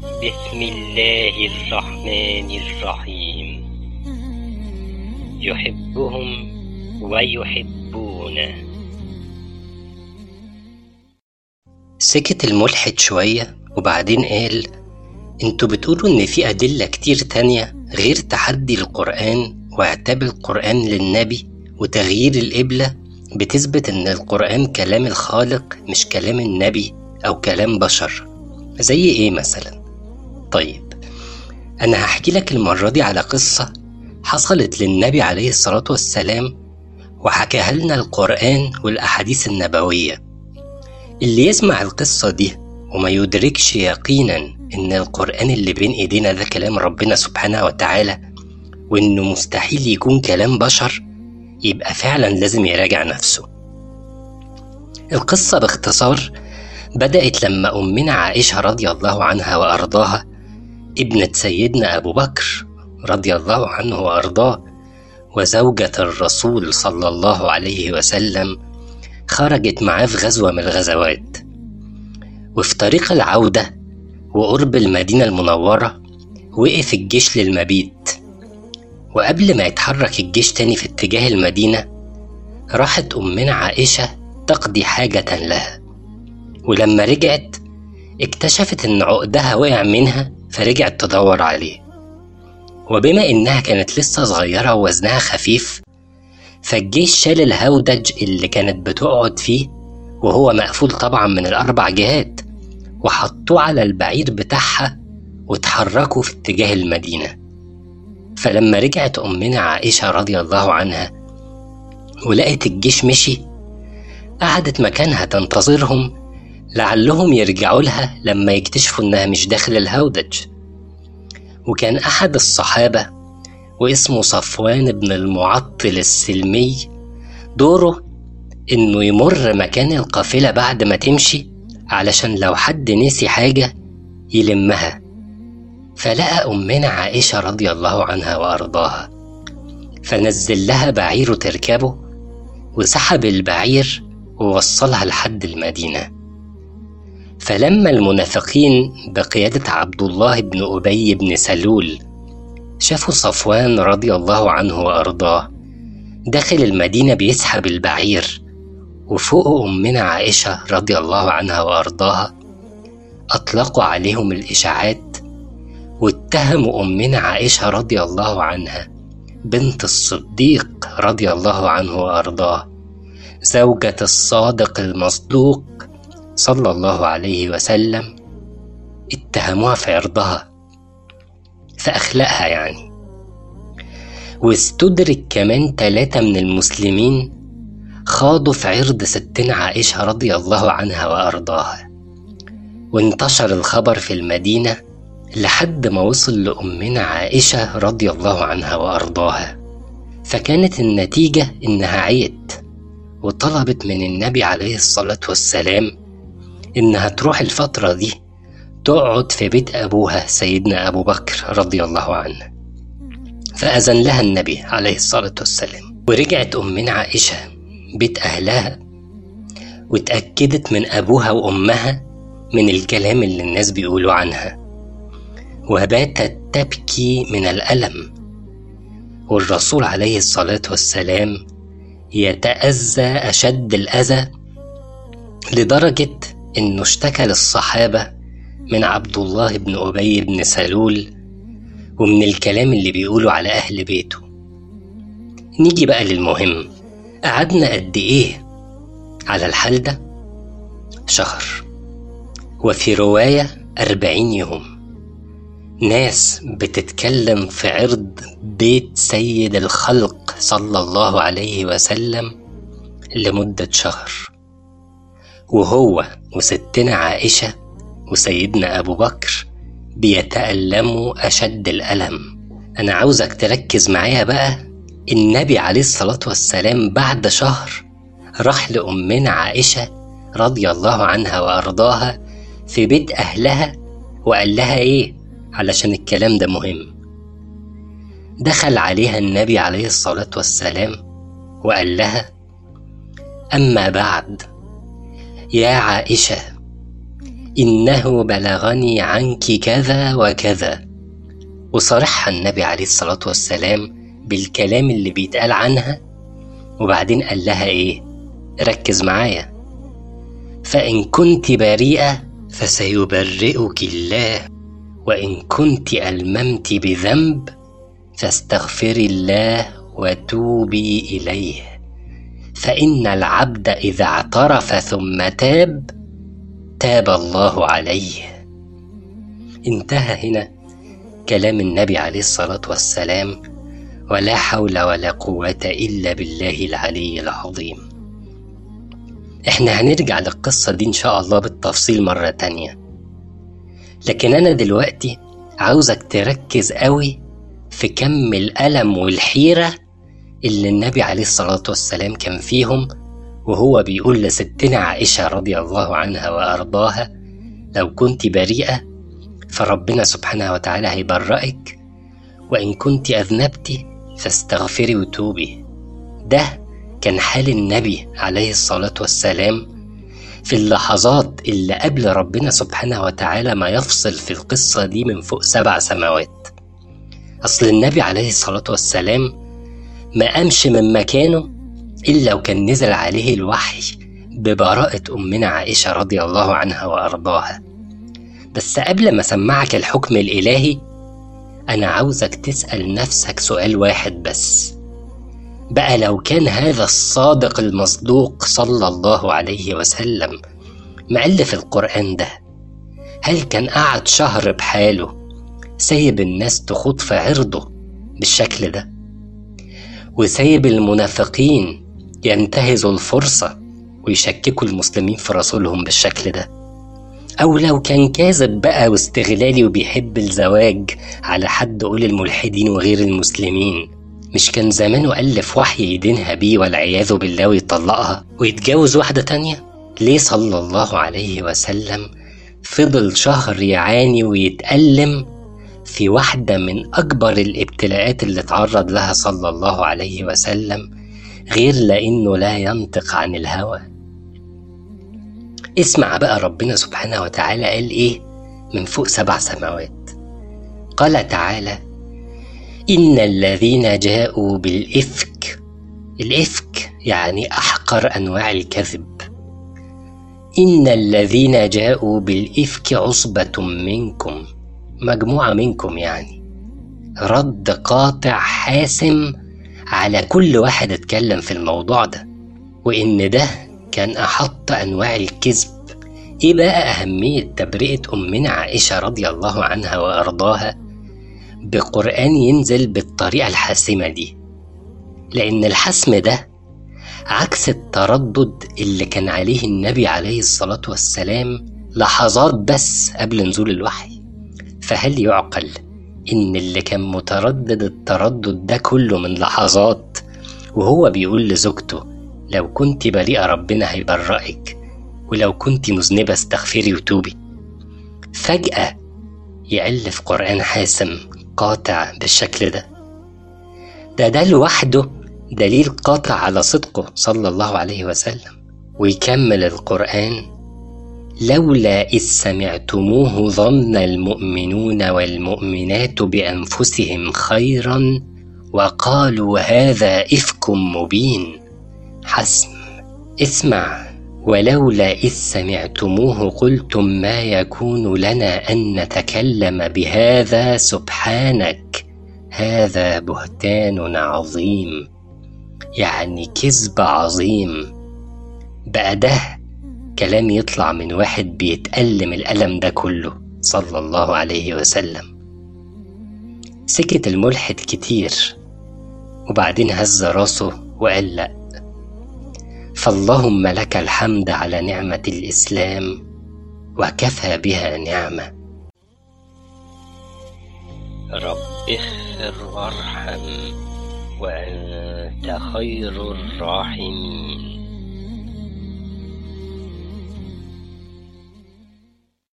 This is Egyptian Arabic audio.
بسم الله الرحمن الرحيم يحبهم ويحبونه سكت الملحد شوية وبعدين قال انتوا بتقولوا ان في أدلة كتير تانية غير تحدي القرآن واعتاب القرآن للنبي وتغيير القبلة بتثبت ان القرآن كلام الخالق مش كلام النبي أو كلام بشر زي ايه مثلا طيب أنا هحكي لك المرة دي على قصة حصلت للنبي عليه الصلاة والسلام وحكاها لنا القرآن والأحاديث النبوية اللي يسمع القصة دي وما يدركش يقينا إن القرآن اللي بين إيدينا ده كلام ربنا سبحانه وتعالى وإنه مستحيل يكون كلام بشر يبقى فعلا لازم يراجع نفسه القصة باختصار بدأت لما أمنا عائشة رضي الله عنها وأرضاها ابنة سيدنا أبو بكر رضي الله عنه وأرضاه وزوجة الرسول صلى الله عليه وسلم خرجت معاه في غزوة من الغزوات وفي طريق العودة وقرب المدينة المنورة وقف الجيش للمبيت وقبل ما يتحرك الجيش تاني في اتجاه المدينة راحت أمنا عائشة تقضي حاجة لها ولما رجعت اكتشفت إن عقدها وقع منها فرجعت تدور عليه وبما إنها كانت لسه صغيرة ووزنها خفيف فالجيش شال الهودج اللي كانت بتقعد فيه وهو مقفول طبعا من الأربع جهات وحطوه على البعير بتاعها وتحركوا في اتجاه المدينة فلما رجعت أمنا عائشة رضي الله عنها ولقت الجيش مشي قعدت مكانها تنتظرهم لعلهم يرجعوا لها لما يكتشفوا إنها مش داخل الهودج وكان أحد الصحابة واسمه صفوان بن المعطل السلمي دوره إنه يمر مكان القافلة بعد ما تمشي علشان لو حد نسي حاجة يلمها فلقى أمنا عائشة رضي الله عنها وأرضاها فنزل لها بعيره تركبه وسحب البعير ووصلها لحد المدينة فلما المنافقين بقيادة عبد الله بن أبي بن سلول شافوا صفوان رضي الله عنه وأرضاه داخل المدينة بيسحب البعير وفوق أمنا عائشة رضي الله عنها وأرضاها أطلقوا عليهم الإشاعات واتهموا أمنا عائشة رضي الله عنها بنت الصديق رضي الله عنه وأرضاه زوجة الصادق المصدوق صلى الله عليه وسلم اتهموها في عرضها في أخلاقها يعني واستدرك كمان تلاتة من المسلمين خاضوا في عرض ستنا عائشة رضي الله عنها وأرضاها وانتشر الخبر في المدينة لحد ما وصل لأمنا عائشة رضي الله عنها وأرضاها فكانت النتيجة إنها عيت وطلبت من النبي عليه الصلاة والسلام إنها تروح الفترة دي تقعد في بيت أبوها سيدنا أبو بكر رضي الله عنه فأذن لها النبي عليه الصلاة والسلام ورجعت أمنا عائشة بيت أهلها واتأكدت من أبوها وأمها من الكلام اللي الناس بيقولوا عنها وباتت تبكي من الألم والرسول عليه الصلاة والسلام يتأذى أشد الأذى لدرجة إنه اشتكى للصحابة من عبد الله بن أبي بن سلول ومن الكلام اللي بيقولوا على أهل بيته نيجي بقى للمهم قعدنا قد إيه على الحال ده شهر وفي رواية أربعين يوم ناس بتتكلم في عرض بيت سيد الخلق صلى الله عليه وسلم لمدة شهر وهو وستنا عائشة وسيدنا أبو بكر بيتألموا أشد الألم أنا عاوزك تركز معايا بقى النبي عليه الصلاة والسلام بعد شهر راح لأمنا عائشة رضي الله عنها وأرضاها في بيت أهلها وقال لها إيه علشان الكلام ده مهم دخل عليها النبي عليه الصلاة والسلام وقال لها أما بعد يا عائشة إنه بلغني عنك كذا وكذا وصرحها النبي عليه الصلاة والسلام بالكلام اللي بيتقال عنها وبعدين قال لها إيه ركز معايا فإن كنت بريئة فسيبرئك الله وإن كنت ألممت بذنب فاستغفري الله وتوبي إليه فإن العبد إذا اعترف ثم تاب تاب الله عليه انتهى هنا كلام النبي عليه الصلاة والسلام ولا حول ولا قوة إلا بالله العلي العظيم احنا هنرجع للقصة دي إن شاء الله بالتفصيل مرة تانية لكن أنا دلوقتي عاوزك تركز قوي في كم الألم والحيرة اللي النبي عليه الصلاة والسلام كان فيهم وهو بيقول لستنا عائشة رضي الله عنها وأرضاها لو كنت بريئة فربنا سبحانه وتعالى هيبرئك وإن كنت أذنبت فاستغفري وتوبي ده كان حال النبي عليه الصلاة والسلام في اللحظات اللي قبل ربنا سبحانه وتعالى ما يفصل في القصة دي من فوق سبع سماوات أصل النبي عليه الصلاة والسلام ما قامش من مكانه إلا وكان نزل عليه الوحي ببراءة أمنا عائشة رضي الله عنها وأرضاها بس قبل ما أسمعك الحكم الإلهي أنا عاوزك تسأل نفسك سؤال واحد بس بقى لو كان هذا الصادق المصدوق صلى الله عليه وسلم مألف القرآن ده هل كان قعد شهر بحاله سايب الناس تخوض في عرضه بالشكل ده وسايب المنافقين ينتهزوا الفرصة ويشككوا المسلمين في رسولهم بالشكل ده أو لو كان كاذب بقى واستغلالي وبيحب الزواج على حد قول الملحدين وغير المسلمين مش كان زمانه ألف وحي يدينها بيه والعياذ بالله ويطلقها ويتجوز واحدة تانية؟ ليه صلى الله عليه وسلم فضل شهر يعاني ويتألم في واحدة من أكبر الابتلاءات اللي تعرض لها صلى الله عليه وسلم غير لأنه لا ينطق عن الهوى اسمع بقى ربنا سبحانه وتعالى قال إيه من فوق سبع سماوات قال تعالى إن الذين جاءوا بالإفك الإفك يعني أحقر أنواع الكذب إن الذين جاءوا بالإفك عصبة منكم مجموعة منكم يعني رد قاطع حاسم على كل واحد اتكلم في الموضوع ده وإن ده كان أحط أنواع الكذب إيه بقى أهمية تبرئة أمنا عائشة رضي الله عنها وأرضاها بقرآن ينزل بالطريقة الحاسمة دي لأن الحسم ده عكس التردد اللي كان عليه النبي عليه الصلاة والسلام لحظات بس قبل نزول الوحي فهل يعقل إن اللي كان متردد التردد ده كله من لحظات وهو بيقول لزوجته لو كنت بريئة ربنا هيبرئك ولو كنت مذنبة استغفري وتوبي فجأة يألف قرآن حاسم قاطع بالشكل ده ده ده لوحده دليل قاطع على صدقه صلى الله عليه وسلم ويكمل القرآن لولا إذ سمعتموه ظن المؤمنون والمؤمنات بأنفسهم خيرا وقالوا هذا إفك مبين حسم اسمع ولولا إذ سمعتموه قلتم ما يكون لنا أن نتكلم بهذا سبحانك هذا بهتان عظيم يعني كذب عظيم بقى ده كلام يطلع من واحد بيتألم الألم ده كله صلى الله عليه وسلم سكت الملحد كتير وبعدين هز راسه وقال لأ فاللهم لك الحمد على نعمة الإسلام وكفى بها نعمة رب اغفر وارحم وأنت خير الراحمين